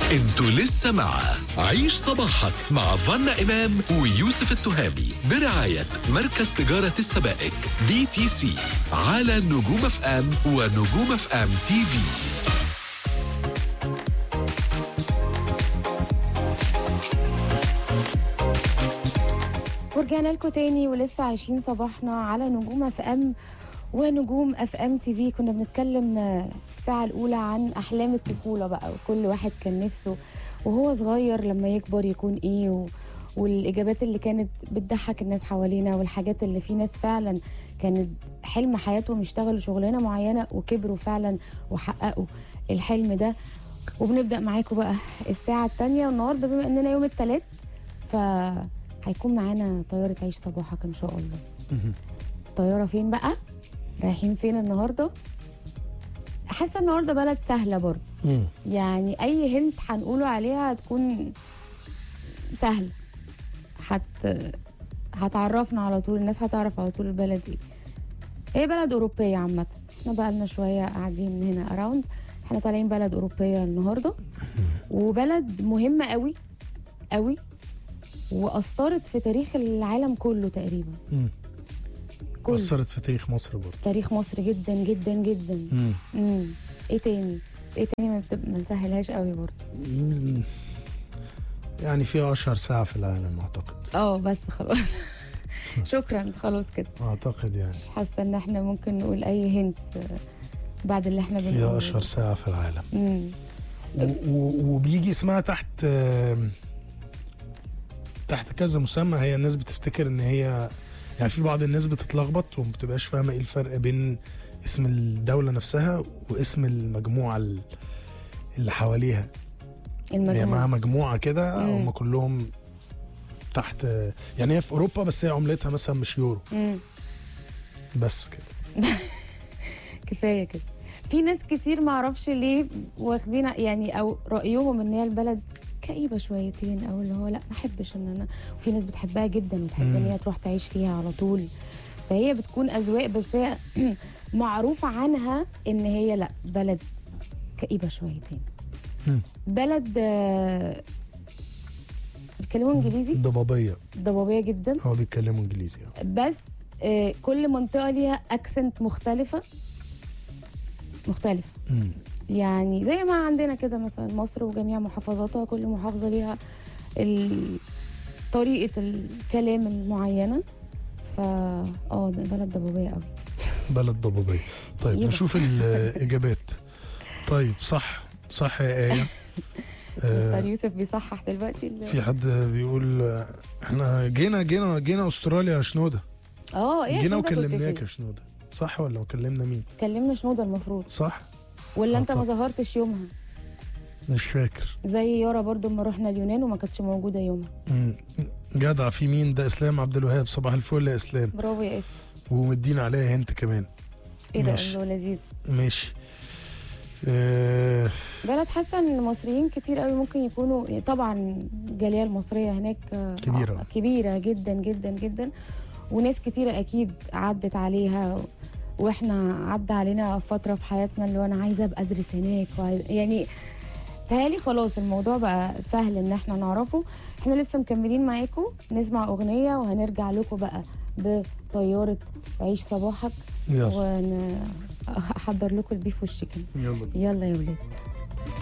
انتوا لسه مع عيش صباحك مع فنا إمام ويوسف التهامي برعاية مركز تجارة السبائك بي تي سي على نجوم اف ام ونجوم اف ام تي في ورجعنا لكم تاني ولسه عايشين صباحنا على نجوم اف ام ونجوم اف ام تي في كنا بنتكلم آه، الساعة الأولى عن أحلام الطفولة بقى وكل واحد كان نفسه وهو صغير لما يكبر يكون إيه و... والإجابات اللي كانت بتضحك الناس حوالينا والحاجات اللي في ناس فعلا كانت حلم حياتهم يشتغلوا شغلانة معينة وكبروا فعلا وحققوا الحلم ده وبنبدأ معاكم بقى الساعة التانية والنهاردة بما إننا يوم التلات فهيكون معانا طيارة عيش صباحك إن شاء الله طيارة فين بقى؟ رايحين فين النهاردة؟ حاسة النهاردة بلد سهلة برضه مم. يعني أي هنت هنقوله عليها هتكون سهلة هت هتعرفنا على طول الناس هتعرف على طول البلد ايه هي بلد أوروبية عامة احنا بقالنا شوية قاعدين هنا أراوند احنا طالعين بلد أوروبية النهاردة وبلد مهمة قوي قوي وأثرت في تاريخ العالم كله تقريبا مم. كله أثرت في تاريخ مصر برضه تاريخ مصر جدا جدا جدا مم. امم ايه تاني ايه تاني ما, بتب... ما نسهلهاش قوي برضه مم. يعني فيها أشهر ساعة في العالم أعتقد اه بس خلاص شكرا خلاص كده أعتقد يعني مش حاسه ان احنا ممكن نقول اي هنتس بعد اللي احنا فيها بنقوله أشهر ساعة في العالم امم و- و- وبيجي اسمها تحت آم، تحت كذا مسمى هي الناس بتفتكر ان هي يعني في بعض الناس بتتلخبط وما بتبقاش فاهمه ايه الفرق بين اسم الدوله نفسها واسم المجموعه ال- اللي حواليها هي معاها المجموعه مجموعه كده مم. هم كلهم تحت يعني هي في اوروبا بس هي عملتها مثلا مش يورو امم بس كده كفايه كده في ناس كتير ما اعرفش ليه واخدين يعني او رايهم ان هي البلد كئيبه شويتين او اللي هو لا ما احبش ان انا وفي ناس بتحبها جدا وتحب ان هي تروح تعيش فيها على طول فهي بتكون اذواق بس هي معروف عنها ان هي لا بلد كئيبه شويتين مم. بلد آه، بيتكلموا انجليزي ضبابيه ضبابيه جدا هو بيتكلموا انجليزي آه. بس آه، كل منطقه ليها اكسنت مختلفه مختلفه مم. يعني زي ما عندنا كده مثلا مصر وجميع محافظاتها كل محافظه ليها ال- طريقه الكلام المعينه فا اه ده بلد ضبابيه قوي بلد ضبابية طيب يبقى. نشوف الإجابات طيب صح صح يا آية مستر آه يوسف بيصحح دلوقتي ال- في حد بيقول آه، احنا جينا جينا جينا استراليا يا شنودة اه ايه جينا عشان ده كنت وكلمناك فيه؟ يا شنودة صح ولا كلمنا مين كلمنا شنودة المفروض صح ولا آه انت ما طبعا. ظهرتش يومها مش فاكر زي يارا برضو لما رحنا اليونان وما كانتش موجوده يومها مم. جدع في مين ده اسلام عبد الوهاب صباح الفل يا اسلام برافو يا اس ومدينا عليها هنت كمان ايه ده ماشي. الله لذيذ ماشي آه بلد حاسه ان المصريين كتير قوي ممكن يكونوا طبعا الجاليه المصريه هناك آه، كبيرة. كبيره جدا جدا جدا وناس كتيره اكيد عدت عليها واحنا عدى علينا فتره في حياتنا اللي هو انا عايزه ابقى ادرس هناك وعايز يعني تهيألي خلاص الموضوع بقى سهل ان احنا نعرفه احنا لسه مكملين معاكم نسمع اغنيه وهنرجع لكم بقى بطياره عيش صباحك يلا ونحضر لكم البيف والشيكن يلا يلا يا ولاد